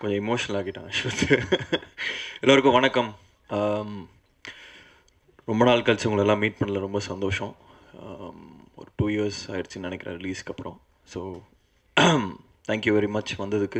கொஞ்சம் எமோஷனல் ஆகிட்டேன் அஸ்வத் எல்லோருக்கும் வணக்கம் ஆம், ரொம்ப நாள் கழிச்சு உங்களை எல்லாம் மீட் பண்ணல ரொம்ப சந்தோஷம் ஆம், ஒரு டூ இயர்ஸ் ஆயிடுச்சுன்னு நினைக்கிறேன் ரிலீஸ்க்கு அப்புறம் ஸோ தேங்க்யூ வெரி மச் வந்ததுக்கு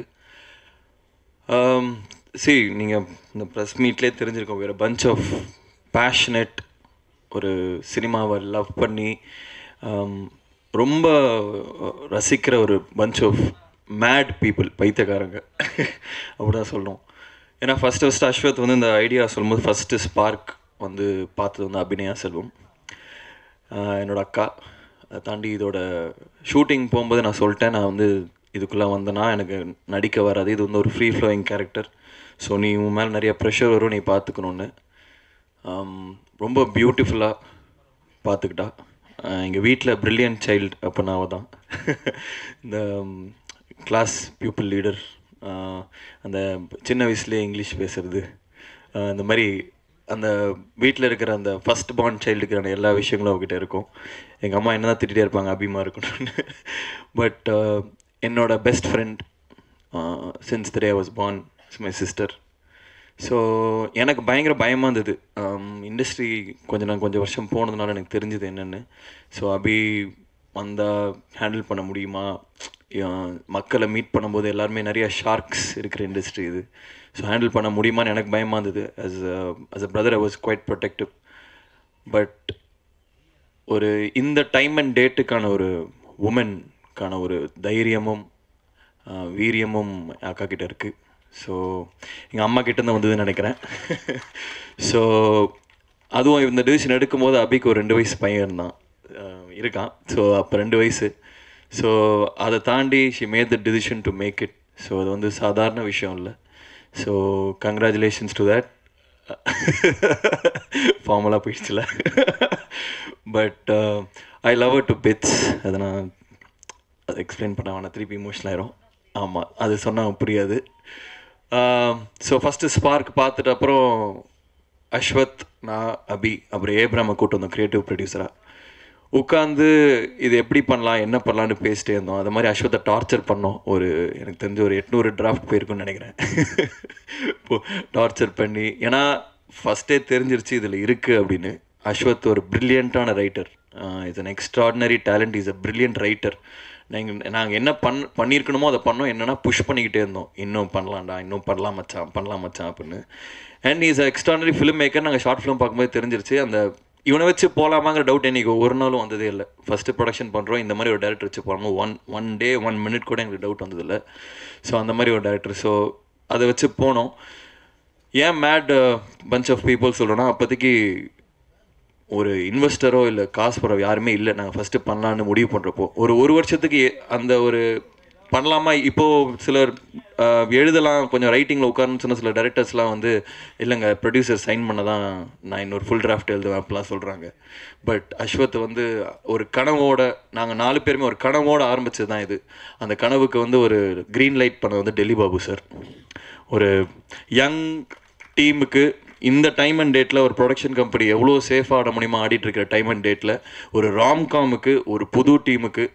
சரி நீங்கள் இந்த ப்ரெஸ் மீட்லேயே தெரிஞ்சிருக்கோம் வேறு பஞ்ச் ஆஃப் பேஷனட் ஒரு சினிமாவை லவ் பண்ணி ஆம், ரொம்ப ரசிக்கிற ஒரு பஞ்ச் ஆஃப் மேட் பீப்புள் பைத்தியக்காரங்க அப்படிதான் சொல்லணும் ஏன்னா ஃபஸ்ட்டு ஃபஸ்ட்டு அஸ்வத் வந்து இந்த ஐடியா சொல்லும்போது ஃபஸ்ட்டு ஸ்பார்க் வந்து பார்த்தது வந்து அபிநயா செல்வம் ஆஹ் என்னோட அக்கா அதை தாண்டி இதோட ஷூட்டிங் போகும்போது நான் சொல்லிட்டேன் நான் வந்து இதுக்குள்ளே வந்தேன்னா எனக்கு நடிக்க வராது இது வந்து ஒரு ஃப்ரீ ஃப்ளோயிங் கேரக்டர் ஸோ நீ உன் மேலே நிறைய ப்ரெஷர் வரும் நீ பார்த்துக்கணுன்னு ஆம், ரொம்ப பியூட்டிஃபுல்லாக பார்த்துக்கிட்டா எங்கள் வீட்டில் பிரில்லியன்ட் சைல்டு அப்போ நான் தான் இந்த கிளாஸ் பியூப்பிள் லீடர் அந்த சின்ன வயசுலேயே இங்கிலீஷ் பேசுறது ஆஹ் இந்த மாதிரி அந்த வீட்டில் இருக்கிற அந்த ஃபஸ்ட் பார்ன் சைல்டுக்கான எல்லா விஷயங்களும் அவகிட்ட இருக்கும் எங்கள் அம்மா என்ன தான் திட்டிகிட்டே இருப்பாங்க அபிமா இருக்கணும்னு பட் என்னோட best friend since the day was born my sister so எனக்கு பயங்கர பயமாக இருந்தது இண்டஸ்ட்ரி கொஞ்சம் நான் கொஞ்சம் வருஷம் போனதுனால எனக்கு தெரிஞ்சது என்னென்னு ஸோ அபி வந்தால் ஹேண்டில் பண்ண முடியுமா அஹ் மக்களை மீட் பண்ணும்போது எல்லாருமே நிறைய ஷார்க்ஸ் இருக்கிற இண்டஸ்ட்ரி இது ஸோ ஹேண்டில் பண்ண முடியுமான்னு எனக்கு பயமாக இருந்தது as as a brother I was quite protective but ஒரு இந்த டைம் அண்ட் டேட்டுக்கான ஒரு உமன்கான ஒரு தைரியமும் ஆஹ், வீரியமும் அக்கா கிட்ட இருக்கு ஸோ எங்கள் அம்மா கிட்ட இருந்து வந்ததுன்னு நினைக்கிறேன் ஸோ அதுவும் இந்த டிசிஷன் எடுக்கும்போது அபிக்கு ஒரு ரெண்டு வயசு பையன் இருந்தான் ஆஹ், இருக்கான் ஸோ அப்போ ரெண்டு வயசு ஸோ அதை தாண்டி she made the decision to make it so அது வந்து சாதாரண விஷயம் இல்லை ஸோ கங்க்ராச்சுலேஷன்ஸ் டு தட் ஃபார்மலாக போயிடுச்சுல but I love to bits அதை நான் அதை எக்ஸ்பிளைன் பண்ண வேணாம் திருப்பி இமோஷனல் ஆயிரும் ஆமாம் அது சொன்னால் புரியாது ஸோ ஃபஸ்ட்டு ஸ்பார்க் பார்த்துட்டு அப்புறம் அஸ்வத் நான் அபி அப்புறம் ஏப்ராமை கூட்டு வந்தோம் க்ரியேட்டிவ் ப்ரொடியூசராக உட்காந்து இது எப்படி பண்ணலாம் என்ன பண்ணலான்னு பேசிட்டே இருந்தோம் அது மாதிரி அஸ்வத்தை டார்ச்சர் பண்ணோம் ஒரு எனக்கு தெரிஞ்ச ஒரு எட்நூறு டிராஃப்ட் போயிருக்குன்னு நினைக்கிறேன் இப்போ டார்ச்சர் பண்ணி ஏன்னா ஃபஸ்ட்டே தெரிஞ்சிருச்சு இதில் இருக்குது அப்படின்னு அஸ்வத் ஒரு பிரில்லியண்ட்டான writer is an extraordinary talent is a brilliant writer நாங்கள் நாங்கள் என்ன பண் பண்ணியிருக்கணுமோ அதை பண்ணோம் என்னென்னா புஷ் பண்ணிக்கிட்டே இருந்தோம் இன்னும் பண்ணலாம்டா இன்னும் பண்ணலாம் மச்சான் பண்ணலாம் மச்சான் அப்படின்னு and is extraordinary film maker நாங்கள் ஷார்ட் ஃபிலிம் பார்க்கும்போது தெரிஞ்சிருச்சு அந்த இவனை வச்சு போகலாமாங்கிற டவுட் எனக்கு ஒரு நாளும் வந்ததே இல்லை ஃபஸ்ட்டு ப்ரொடக்ஷன் பண்ணுறோம் இந்த மாதிரி ஒரு டேரக்டர் வச்சு போகலாமா one one day one minute கூட எங்களுக்கு டவுட் வந்ததில்லை ஸோ அந்த மாதிரி ஒரு டேரக்டர் ஸோ அதை வச்சு போனோம் ஏன் மேட் பஞ்ச் ஆஃப் பீப்புள் சொல்கிறோன்னா அப்போதைக்கு ஒரு இன்வெஸ்டரோ இல்லை காசு போகிற யாருமே இல்லை நாங்கள் ஃபஸ்ட்டு பண்ணலான்னு முடிவு பண்ணுறப்போ ஒரு ஒரு வருஷத்துக்கு எ- அந்த ஒரு பண்ணலாமா இப்போது சிலர் அஹ், எழுதலாம் கொஞ்சம் ரைட்டிங்கில் உட்காரணும்னு சொன்ன சில டைரக்டர்ஸ்லாம் வந்து இல்லைங்க ப்ரொடியூசர் சைன் பண்ண தான் நான் இன்னொரு ஃபுல் டிராஃப்ட் எழுதுவேன் அப்படிலாம் சொல்கிறாங்க பட் அஸ்வத் வந்து ஒரு கனவோட நாங்கள் நாலு பேருமே ஒரு கனவோட ஆரம்பிச்சது தான் இது அந்த கனவுக்கு வந்து ஒரு க்ரீன் லைட் பண்ணது வந்து டெல்லி பாபு சார் ஒரு யங் டீமுக்கு இந்த டைம் அண்ட் டேட்டில் ஒரு ப்ரொடக்ஷன் கம்பெனி எவ்வளோ சேஃபாக ஆட முடியுமா ஆடிட்டு இருக்கிற டைம் அண்ட் டேட்டில் ஒரு ராம்காமுக்கு ஒரு புது டீமுக்கு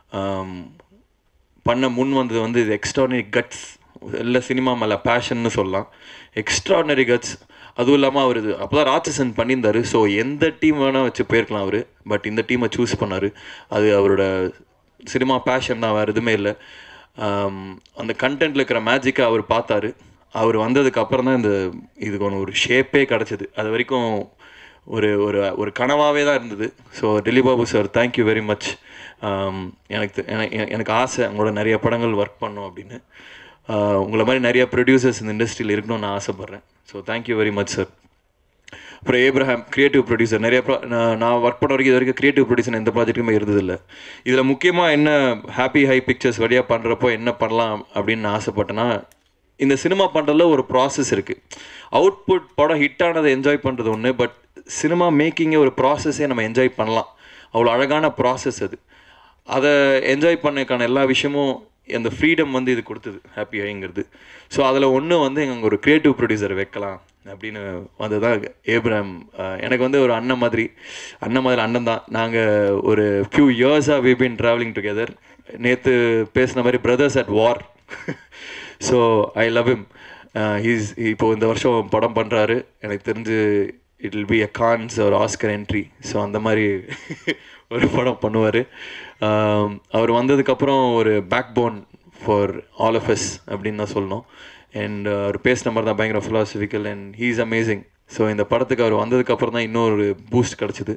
பண்ண முன் வந்தது வந்து இது எக்ஸ்ட்ரானரி கட்ஸ் இல்லை சினிமா மேலே பேஷன்னு சொல்லலாம் எக்ஸ்ட்ரானரி கட்ஸ் அதுவும் இல்லாமல் அவர் இது அப்போ தான் ராட்சசன் பண்ணியிருந்தாரு ஸோ எந்த டீம் வேணால் வச்சு போயிருக்கலாம் அவர் பட் இந்த டீமை சூஸ் பண்ணார் அது அவரோட சினிமா பேஷன் தான் வேறு எதுவுமே இல்லை ஆம், அந்த கண்டென்ட்டில் இருக்கிற மேஜிக்கை அவர் பார்த்தாரு அவர் வந்ததுக்கு அப்புறம் தான் இந்த இதுக்கு ஒன்று ஒரு ஷேப்பே கிடச்சிது அது வரைக்கும் ஒரு ஒரு ஒரு கனவாகவே தான் இருந்தது so Delhi Babu sir thank you very much எனக்கு தெ- என- எ- எனக்கு ஆசை உங்களோட நிறைய படங்கள் ஒர்க் பண்ணோம் அப்படின்னு ஆஹ் உங்களை மாதிரி நிறைய ப்ரொடியூசர்ஸ் இந்த இண்டஸ்ட்ரியில் இருக்கணும்னு நான் ஆசைப்பட்றேன் so thank you very much sir அப்புறம் ஏப்ரஹாம் கிரியேட்டிவ் ப்ரொடியூசர் நிறைய pro- நான் நான் ஒர்க் பண்ண வரைக்கும் இது வரைக்கும் கிரியேட்டிவ் ப்ரொடியூசர் எந்த ப்ராஜெக்ட்டுமே இருந்ததில்லை இதில் முக்கியமாக என்ன ஹாப்பி ஹை பிக்சர்ஸ் வழியாக பண்ணுறப்போ என்ன பண்ணலாம் அப்படின்னு நான் ஆசைப்பட்டேன்னா இந்த சினிமா பண்ணுறதுல ஒரு ப்ராசஸ் இருக்குது அவுட்புட் படம் ஹிட் ஆனதை என்ஜாய் பண்ணுறது ஒன்று பட் சினிமா மேக்கிங்கே ஒரு ப்ராசஸே நம்ம என்ஜாய் பண்ணலாம் அவ்வளோ அழகான ப்ராசஸ் அது அதை என்ஜாய் பண்ணக்கான எல்லா விஷயமும் அந்த ஃப்ரீடம் வந்து இது கொடுத்தது ஹாப்பி ஹைங்கிறது ஸோ அதில் ஒன்று வந்து எங்கள் ஒரு க்ரியேட்டிவ் ப்ரொடியூசர் வைக்கலாம் அப்படின்னு வந்ததுதான் ஏப்ராம் அஹ் எனக்கு வந்து ஒரு அண்ணன் மாதிரி அண்ணன் மாதிரி அண்ணன் தான் நாங்கள் ஒரு ஃபியூ இயர்ஸாக வி பின் ட்ராவலிங் டுகெதர் நேற்று பேசின மாதிரி brothers at war so I love him he's இப்போ இந்த வருஷம் படம் பண்ணுறாரு எனக்கு தெரிஞ்சு it will be a Cannes ஒரு ஆஸ்கர் என்ட்ரி ஸோ அந்த மாதிரி ஒரு படம் பண்ணுவார் அவர் வந்ததுக்கப்புறம் ஒரு backbone for all of us அப்படின்னு தான் சொல்லணும் அண்ட் அவர் பேசின மாதிரி தான் பயங்கர philosophical and he is amazing so இந்த படத்துக்கு அவர் வந்ததுக்கப்புறம் தான் இன்னொரு பூஸ்ட் கிடச்சிது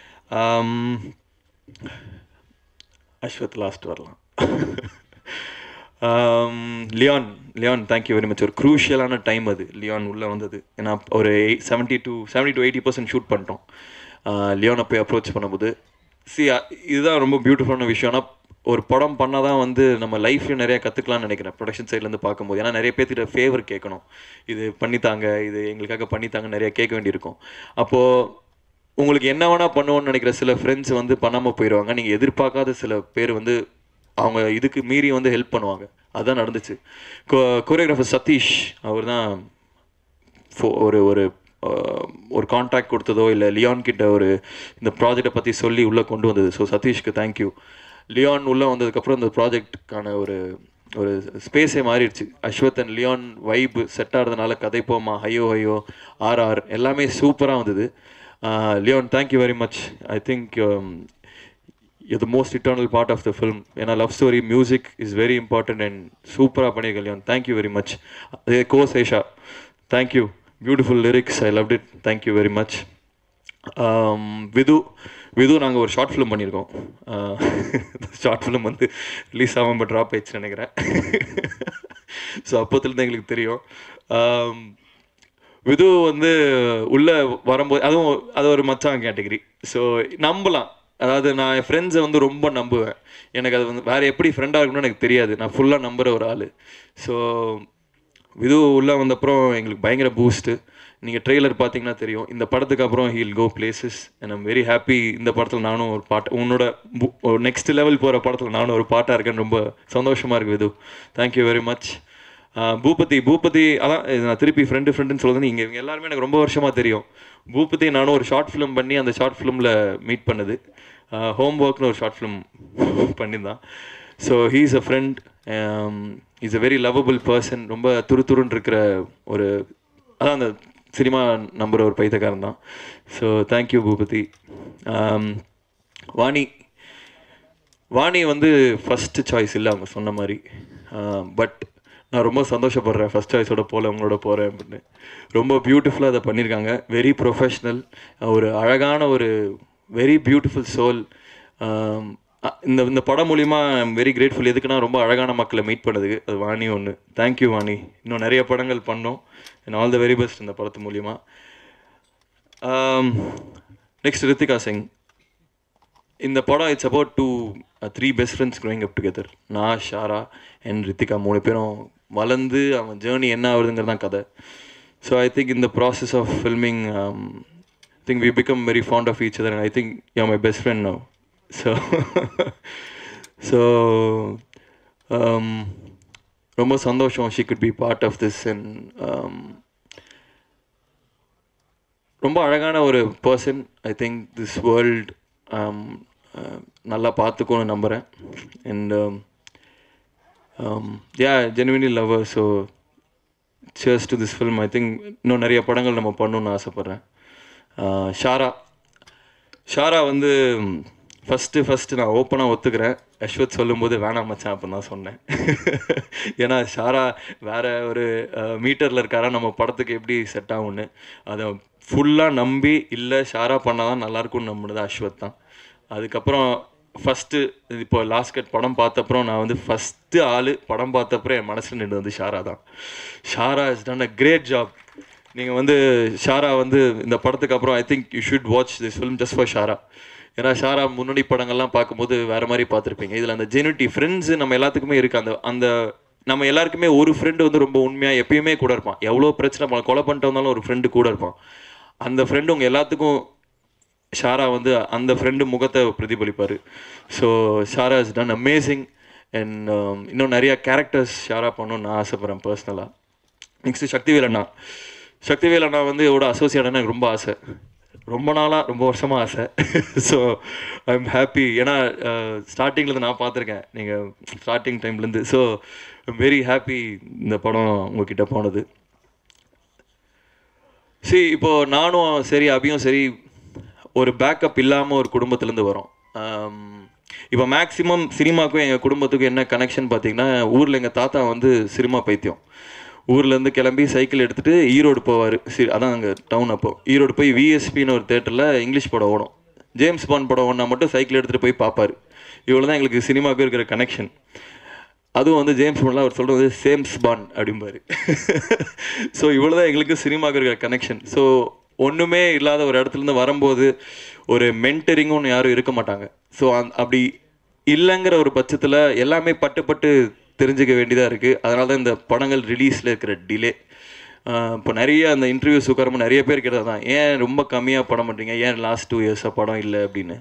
அஸ்வத் லாஸ்ட் வரலாம் Leon Leon thank you very much ஒரு க்ரூஷியலான டைம் அது லியான் உள்ளே வந்தது ஏன்னா ஒரு seventy two seventy two eighty percent shoot பண்ணிட்டோம் லியானை போய் அப்ரோச் பண்ணும்போது சி இதுதான் ரொம்ப பியூட்டிஃபுல்லான விஷயம் ஆனால் ஒரு படம் பண்ணால் தான் வந்து நம்ம லைஃப்லையும் நிறைய கற்றுக்கலாம்னு நினைக்கிறேன் ப்ரொடக்ஷன் சைட்லேருந்து பார்க்கும்போது ஏன்னா நிறைய பேர்த்திட்ட ஃபேவர் கேட்கணும் இது பண்ணித்தாங்க இது எங்களுக்காக பண்ணித்தாங்க நிறைய கேட்க வேண்டியிருக்கும் அப்போது உங்களுக்கு என்ன வேணால் பண்ணுவோன்னு நினைக்கிற சில ஃப்ரெண்ட்ஸ் வந்து பண்ணாமல் போயிடுவாங்க நீங்கள் எதிர்பார்க்காத சில பேர் வந்து அவங்க இதுக்கு மீறி வந்து ஹெல்ப் பண்ணுவாங்க அதுதான் நடந்துச்சு கோரியோகிராஃபர் சதீஷ் அவர் தான் ஒரு ஒரு ஒரு கான்ட்ராக்ட் கொடுத்ததோ இல்லை லியான் கிட்ட ஒரு இந்த ப்ராஜெக்டை பற்றி சொல்லி உள்ளே கொண்டு வந்தது ஸோ சதீஷ்க்கு தேங்க்யூ லியான் உள்ளே வந்ததுக்கப்புறம் இந்த ப்ராஜெக்ட்டுக்கான ஒரு ஒரு ஸ்பேஸே மாறிடுச்சு Ashwath and Leon vibe set ஆகிறதுனால கதை போமா ஹையோ ஹையோ ஆர் ஆர் எல்லாமே சூப்பராக வந்தது Leon thank you very much I think the most eternal part of the film ஏன்னா love story music is very important and சூப்பராக பண்ணியிருக்க லியான் தேங்க்யூ வெரி மச் அதே Ko Sesha thank you beautiful lyrics I love it thank you very much Vidhu Vidhu நாங்கள் ஒரு short film பண்ணியிருக்கோம் short film வந்து release ஆகாமல் drop ஆயிடுச்சு நினைக்கிறேன் ஸோ அப்போத்துலேருந்து எங்களுக்கு தெரியும் விது வந்து உள்ளே வரும்போது அதுவும் அது ஒரு மச்சான் கேட்டகரி ஸோ நம்பலாம் அதாவது நான் என் ஃப்ரெண்ட்ஸை வந்து ரொம்ப நம்புவேன் எனக்கு அது வந்து வேறு எப்படி ஃப்ரெண்டாக இருக்கணும்னு எனக்கு தெரியாது நான் ஃபுல்லாக நம்புகிற ஒரு ஆள் ஸோ விது உள்ளே வந்தப்புறம் எங்களுக்கு பயங்கர பூஸ்ட்டு நீங்கள் ட்ரெய்லர் பார்த்தீங்கன்னா தெரியும் இந்த படத்துக்கு அப்புறம் he'll go places and I'm very happy இந்த படத்தில் நானும் ஒரு பாட்டு உன்னோட நெக்ஸ்ட் லெவல் போகிற படத்தில் நானும் ஒரு பாட்டாக இருக்கேன்னு ரொம்ப சந்தோஷமாக இருக்குது Vidhu thank you very much Boopathy Boopathy அதான் நான் திருப்பி ஃப்ரெண்டு ஃப்ரெண்டுன்னு சொல்லுறது நீங்கள் இவங்க எல்லாருமே எனக்கு ரொம்ப வருஷமாக தெரியும் பூபதி நானும் ஒரு ஷார்ட் ஃபிலிம் பண்ணி அந்த ஷார்ட் ஃபிலிமில் மீட் பண்ணது ஹோம் ஒர்க்னு ஒரு ஷார்ட் ஃபிலிம் பண்ணியிருந்தான் so he is a friend is a very lovable person ரொம்ப துரு துருன்னு இருக்கிற ஒரு அதான் அந்த சினிமா நம்புகிற ஒரு பைத்தக்காரன் தான் ஸோ தேங்க்யூ பூபதி வாணி வாணி வந்து ஃபஸ்ட்டு சாய்ஸ் இல்லை அவங்க சொன்ன மாதிரி பட் நான் ரொம்ப சந்தோஷப்படுறேன் ஃபஸ்ட் சாய்ஸோட போல அவங்களோட போகிறேன் அப்படின்னு ரொம்ப பியூட்டிஃபுல்லாக அதை பண்ணியிருக்காங்க வெரி ப்ரொஃபஷ்னல் ஒரு அழகான ஒரு வெரி பியூட்டிஃபுல் சோல் இந்த இந்த படம் மூலிமா ஐம் வெரி கிரேட்ஃபுல் எதுக்குன்னா ரொம்ப அழகான மக்களை மீட் பண்ணதுக்கு அது வாணி ஒன்று தேங்க்யூ வாணி இன்னும் நிறைய படங்கள் பண்ணோம் and all the very best இந்த படத்து மூலிமா நெக்ஸ்ட் ரித்திகா சிங் இந்த படம் it's about two three best friends growing up together நான் ஷாரா அண்ட் ரித்திகா மூணு பேரும் வளர்ந்து அவன் ஜேர்னி என்ன ஆகுதுங்கிறது தான் கதை ஸோ ஐ திங்க் இந்த process of filming think we become very fond of each other I think you my best friend now so so ரொம்ப சந்தோஷம் she could be part of this and ரொம்ப அழகான ஒரு person I think this world நல்லா பார்த்துக்கோன்னு நம்புகிறேன் and yeah genuinely lover so cheers to this film I think இன்னும் நிறைய படங்கள் நம்ம பண்ணணுன்னு ஆசைப்பட்றேன் ஷாரா ஷாரா வந்து ஃபஸ்ட்டு ஃபஸ்ட்டு நான் ஓப்பனாக ஒத்துக்கிறேன் அஸ்வத் சொல்லும்போது வேணாம் மச்சான் அப்படின்னு தான் சொன்னேன் ஏன்னா ஷாரா வேற ஒரு மீட்டரில் இருக்காரா நம்ம படத்துக்கு எப்படி செட் ஆகும்னு அதை ஃபுல்லாக நம்பி இல்லை ஷாரா பண்ணால் தான் நல்லாயிருக்கும்னு நம்பினது அஸ்வத் தான் அதுக்கப்புறம் ஃபஸ்ட்டு இப்போ லாஸ்ட் கட் படம் பார்த்தப்பறம் நான் வந்து ஃபஸ்ட்டு ஆள் படம் பார்த்தப்பறம் என் மனசில் நின்று வந்து ஷாரா தான் Shara is done a great job நீங்கள் வந்து ஷாரா வந்து இந்த படத்துக்கு அப்புறம் I think you should watch this film just for Shara ஏன்னா ஷாரா முன்னணி படங்கள்லாம் பார்க்கும்போது வேறு மாதிரி பார்த்துருப்பீங்க இதில் அந்த ஜெனுட்டி ஃப்ரெண்ட்ஸு நம்ம எல்லாத்துக்குமே இருக்குது அந்த அந்த நம்ம எல்லாருக்குமே ஒரு ஃப்ரெண்டு வந்து ரொம்ப உண்மையாக எப்பயுமே கூட இருப்பான் எவ்வளோ பிரச்சனை பண்ண கொலை பண்ணிட்டு வந்தாலும் ஒரு ஃப்ரெண்டு கூட இருப்பான் அந்த ஃப்ரெண்டு உங்கள் எல்லாத்துக்கும் ஷாரா வந்து அந்த ஃப்ரெண்டு முகத்தை பிரதிபலிப்பார் so Shara is done amazing and இன்னும் நிறையா கேரக்டர்ஸ் ஷாரா பண்ணணும்னு நான் ஆசைப்பட்றேன் பர்சனலாக நெக்ஸ்ட்டு சக்திவேல் அண்ணா சக்திவேல் அண்ணா வந்து எவ்வளோ அசோசியேட் எனக்கு ரொம்ப ஆசை ரொம்ப நாளாக ரொம்ப வருஷமாக ஆசை ஸோ ஐ எம் ஹாப்பி ஏன்னா ஸ்டார்டிங்லேருந்து நான் பார்த்துருக்கேன் நீங்கள் ஸ்டார்டிங் டைம்லேருந்து ஸோ ஐம் வெரி ஹாப்பி இந்த படம் உங்ககிட்ட போனது சரி இப்போது நானும் சரி அபியும் சரி ஒரு பேக்கப் இல்லாமல் ஒரு குடும்பத்துலேருந்து வரோம் இப்போ மேக்ஸிமம் சினிமாவுக்கும் எங்கள் குடும்பத்துக்கும் என்ன கனெக்ஷன் பார்த்தீங்கன்னா ஊரில் எங்கள் தாத்தா வந்து சினிமா பைத்தியம் ஊர்லேருந்து கிளம்பி சைக்கிள் எடுத்துகிட்டு ஈரோடு போவார் சி அதான் அங்கே டவுன் அப்போ ஈரோடு போய் விஎஸ்பின்னு ஒரு தேட்டரில் இங்கிலீஷ் படம் ஓடும் ஜேம்ஸ் பாண்ட் படம் ஒன்றா மட்டும் சைக்கிள் எடுத்துகிட்டு போய் பார்ப்பார் இவ்வளோ தான் எங்களுக்கு சினிமாவுக்கு இருக்கிற கனெக்ஷன் அதுவும் வந்து ஜேம்ஸ் பாண்ட்லாம் அவர் சொல்கிறது சேம்ஸ் பாண்ட் அப்படிம்பாரு ஸோ இவ்வளோ தான் எங்களுக்கு சினிமாவுக்கு இருக்கிற கனெக்ஷன் ஸோ ஒன்றுமே இல்லாத ஒரு இடத்துலேருந்து வரும்போது ஒரு மென்டரிங்கும் ஒன்று யாரும் இருக்க மாட்டாங்க ஸோ அந் அப்படி இல்லைங்கிற ஒரு பட்சத்தில் எல்லாமே பட்டு பட்டு தெரிஞ்சுக்க வேண்டியதாக இருக்குது அதனால தான் இந்த படங்கள் ரிலீஸில் இருக்கிற டிலே இப்போ நிறைய அந்த இன்டர்வியூஸ் உட்காரமோ நிறைய பேர் கேட்டது தான் ஏன் ரொம்ப கம்மியாக படம் பண்ணுறீங்க ஏன் லாஸ்ட் டூ இயர்ஸாக படம் இல்லை அப்படின்னு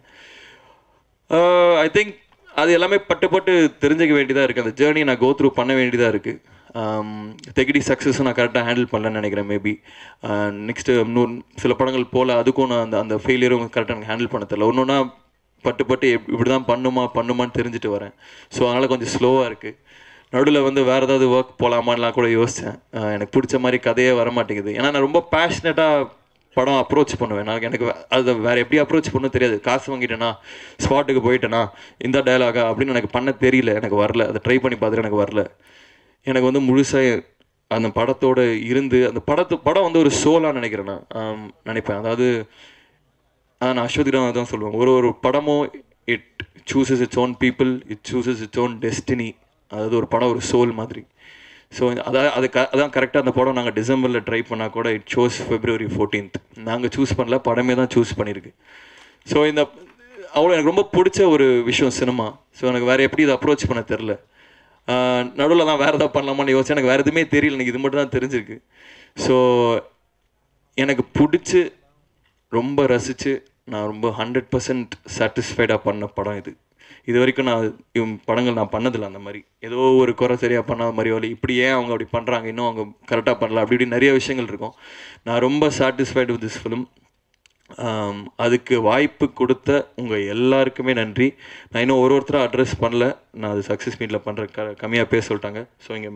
ஐ திங்க் அது எல்லாமே பட்டு பட்டு தெரிஞ்சுக்க வேண்டியதாக இருக்குது அந்த ஜேர்னி நான் கோ த்ரூ பண்ண வேண்டியதாக இருக்குது தெகிடி சக்ஸஸும் நான் கரெக்டாக ஹேண்டில் பண்ணலன்னு நினைக்கிறேன் மேபி நெக்ஸ்ட்டு இன்னொரு சில படங்கள் போல் அதுக்கும் நான் அந்த அந்த ஃபெயிலியரும் கரெக்டாக எனக்கு ஹேண்டில் பண்ண தெரியல ஒன்று ஒன்றா பட்டு பட்டு எப் இப்படி தான் பண்ணுமா பண்ணுமான்னு தெரிஞ்சுட்டு வரேன் ஸோ அதனால் கொஞ்சம் ஸ்லோவாக இருக்குது நடுவில் வந்து வேறு ஏதாவது ஒர்க் போகலாமான்லாம் கூட யோசித்தேன் எனக்கு பிடிச்ச மாதிரி கதையே வர மாட்டேங்குது ஏன்னா நான் ரொம்ப பேஷனட்டாக படம் அப்ரோச் பண்ணுவேன் நான் எனக்கு அதை வேறு எப்படி அப்ரோச் பண்ண தெரியாது காசு வாங்கிட்டேனா ஸ்பாட்டுக்கு போயிட்டேனா இந்த டயலாகா அப்படின்னு எனக்கு பண்ண தெரியல எனக்கு வரல அதை ட்ரை பண்ணி பார்த்துட்டு எனக்கு வரல எனக்கு வந்து முழுசாக அந்த படத்தோட இருந்து அந்த படத்து படம் வந்து ஒரு சோலாக நினைக்கிறேன் நான் நினைப்பேன் அதாவது நான் அஸ்வதிடம் தான் சொல்லுவேன் ஒரு ஒரு படமும் it chooses its own people it chooses its own destiny அதாவது ஒரு படம் ஒரு சோல் மாதிரி ஸோ அதாவது அது க அதான் கரெக்டாக அந்த படம் நாங்கள் டிசம்பரில் ட்ரை பண்ணால் கூட இட் ஷோஸ் ஃபெப்ரவரி ஃபோர்டீன்த் நாங்கள் சூஸ் பண்ணல படமே தான் சூஸ் பண்ணியிருக்கு ஸோ இந்த அவ்வளோ எனக்கு ரொம்ப பிடிச்ச ஒரு விஷயம் சினிமா ஸோ எனக்கு வேறு எப்படி இதை அப்ரோச் பண்ண தெரில நடுவில் தான் வேறு எதாவது பண்ணலாமான்னு யோசிச்சு எனக்கு வேறு எதுவுமே தெரியல எனக்கு இது மட்டும் தான் தெரிஞ்சிருக்கு ஸோ எனக்கு பிடிச்சி ரொம்ப ரசித்து நான் ரொம்ப ஹண்ட்ரட் பர்சன்ட் சாட்டிஸ்ஃபைடாக பண்ண படம் இது இது வரைக்கும் நான் இவன் படங்கள் நான் பண்ணதில்லை அந்த மாதிரி ஏதோ ஒரு குறை சரியாக பண்ணாத மாதிரியோ இல்லை இப்படி ஏன் அவங்க அப்படி பண்ணுறாங்க இன்னும் அவங்க கரெக்டாக பண்ணல அப்படி இப்படி நிறைய விஷயங்கள் இருக்கும் நான் ரொம்ப சாட்டிஸ்ஃபைடு வித் திஸ் ஃபிலிம் அதுக்கு வாய்ப்பு கொடுத்த உங்கள் எல்லாருக்குமே நன்றி நான் இன்னும் ஒரு ஒருத்தராக அட்ரஸ் பண்ணல நான் அது சக்ஸஸ் மீட்டில் பண்ணுற க கம்மியாக பேச சொல்லிட்டாங்க ஸோ இங்கே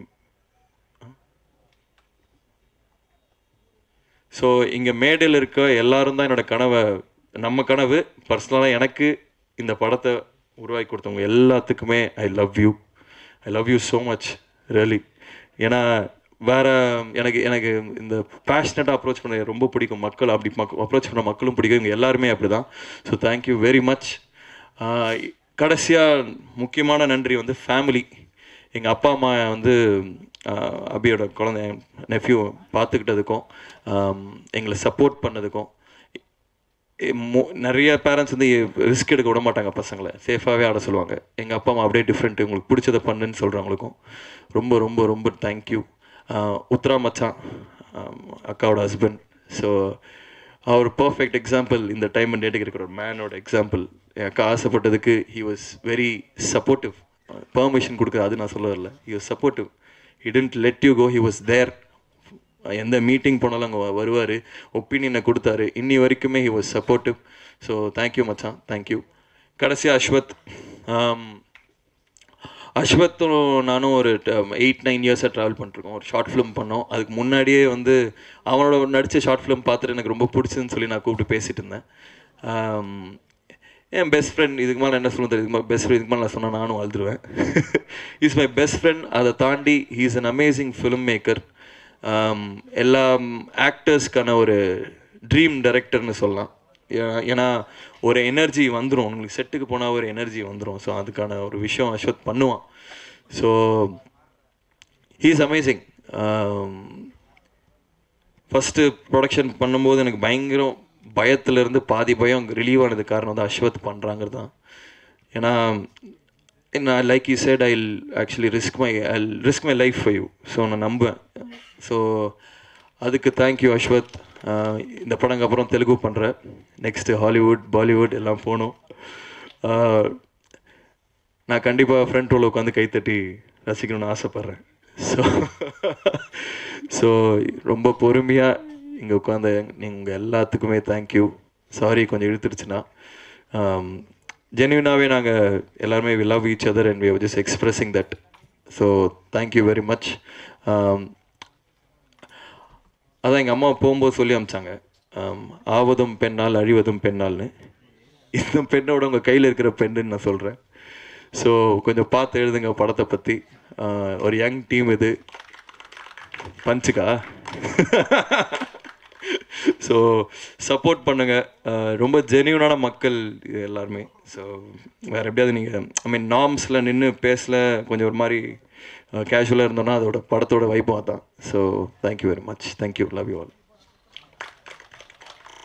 ஸோ இங்கே மேடையில் இருக்க எல்லாரும் தான் என்னோடய கனவை நம்ம கனவு பர்சனலாக எனக்கு இந்த படத்தை உருவாக்கி கொடுத்தவங்க எல்லாத்துக்குமே I love you I love you so much really ஏன்னா வேற எனக்கு எனக்கு இந்த பேஷனட்டாக அப்ரோச் பண்ண ரொம்ப பிடிக்கும் மக்கள் அப்படி மக் அப்ரோச் பண்ண மக்களும் பிடிக்கும் இவங்க எல்லாருமே அப்படி தான் ஸோ தேங்க்யூ வெரி மச் கடைசியாக முக்கியமான நன்றி வந்து ஃபேமிலி எங்கள் அப்பா அம்மா வந்து அபியோட குழந்தை நெஃப்யூ பார்த்துக்கிட்டதுக்கும் எங்களை சப்போர்ட் பண்ணதுக்கும் நிறைய பேரண்ட்ஸ் வந்து ரிஸ்க் எடுக்க விட மாட்டாங்க பசங்களை சேஃபாகவே ஆட சொல்லுவாங்க எங்கள் அப்பா அம்மா அப்படியே டிஃப்ரெண்ட் உங்களுக்கு பிடிச்சதை பண்ணுன்னு சொல்கிறவங்களுக்கும் ரொம்ப ரொம்ப ரொம்ப தேங்க்யூ உத்ரா மச்சான் அக்காவோட ஹஸ்பண்ட் ஸோ அவர் பர்ஃபெக்ட் எக்ஸாம்பிள் இந்த டைம் அண்ட் டேட்டுக்கு இருக்கிற ஒரு மேனோட எக்ஸாம்பிள் என் அக்கா ஆசைப்பட்டதுக்கு he was very supportive permission கொடுக்குறது அது நான் சொல்ல வரல he was supportive he tend let you go he was there எந்த மீட்டிங் போனாலும் அங்கே வருவார் ஒப்பீனியனை கொடுத்தாரு இன்னி வரைக்குமே he was supportive so thank you மச்சான் தேங்க்யூ கடைசியாக அஸ்வத் அஸ்வத்தும் நானும் ஒரு எயிட் நைன் இயர்ஸாக ட்ராவல் பண்ணிருக்கோம் ஒரு ஷார்ட் ஃபிலிம் பண்ணோம் அதுக்கு முன்னாடியே வந்து அவனோட நடித்த ஷார்ட் ஃபிலிம் பார்த்துட்டு எனக்கு ரொம்ப பிடிச்சதுன்னு சொல்லி நான் கூப்பிட்டு பேசிகிட்டு இருந்தேன் என் பெஸ்ட் ஃப்ரெண்ட் இதுக்கு மேலே என்ன சொல்ல தெரியுது பெஸ்ட் ஃப்ரெண்ட் இதுக்கு மேலே நான் சொன்னால் நானும் அழுதுருவேன் இஸ் மை பெஸ்ட் ஃப்ரெண்ட் அதை தாண்டி he's an amazing film maker எல்லா ஆக்டர்ஸ்க்கான ஒரு ட்ரீம் டைரக்டர்னு சொல்லலாம் ஏன்னா ஒரு எனர்ஜி வந்துடும் உங்களுக்கு செட்டுக்கு போனால் ஒரு எனர்ஜி வந்துடும் ஸோ அதுக்கான ஒரு விஷயம் அஸ்வத் பண்ணுவான் so he's amazing first production பண்ணும்போது எனக்கு பயங்கரம் பயத்துலேருந்து பாதி பயம் ரிலீவ் ஆனது காரணம் வந்து அஸ்வத் பண்ணுறாங்கிறது தான் ஏன்னா நான் like you said I actually risk my I risk my life for you so நான் நம்புவேன் ஸோ அதுக்கு தேங்க்யூ அஸ்வத் இந்த படங்க அப்புறம் தெலுங்கு பண்ணுறேன் நெக்ஸ்ட்டு ஹாலிவுட் பாலிவுட் எல்லாம் போகணும் நான் கண்டிப்பாக ஃப்ரண்ட் ரோவில் உட்காந்து கைத்தட்டி ரசிக்கணும்னு ஆசைப்பட்றேன் ஸோ ஸோ ரொம்ப பொறுமையாக இங்கே உட்காந்த நீங்கள் எல்லாத்துக்குமே தேங்க்யூ சாரி கொஞ்சம் இழுத்துருச்சுன்னா ஜென்யூனாகவே நாங்கள் எல்லாருமே we love each other and we just expressing that so thank you very much அதான் எங்கள் அம்மா போகும்போது சொல்லி அமிச்சாங்க ஆவதும் பெண்ணால் அழிவதும் பெண்ணால்னு இந்த பெண்ணோட உங்கள் கையில் இருக்கிற பெண்ணுன்னு நான் சொல்கிறேன் ஸோ கொஞ்சம் பார்த்து எழுதுங்க படத்தை பற்றி ஒரு யங் டீம் இது பஞ்சுக்கா ஸோ சப்போர்ட் பண்ணுங்கள் ரொம்ப ஜெனியூனான மக்கள் இது எல்லாருமே ஸோ வேறு எப்படியாவது நீங்கள் ஐ மீன் நார்ம்ஸில் நின்று பேசல கொஞ்சம் ஒரு மாதிரி கேஷுவலாக இருந்தோன்னா அதோட படத்தோட வைப்பும் அதான் so thank you very much thank you love you all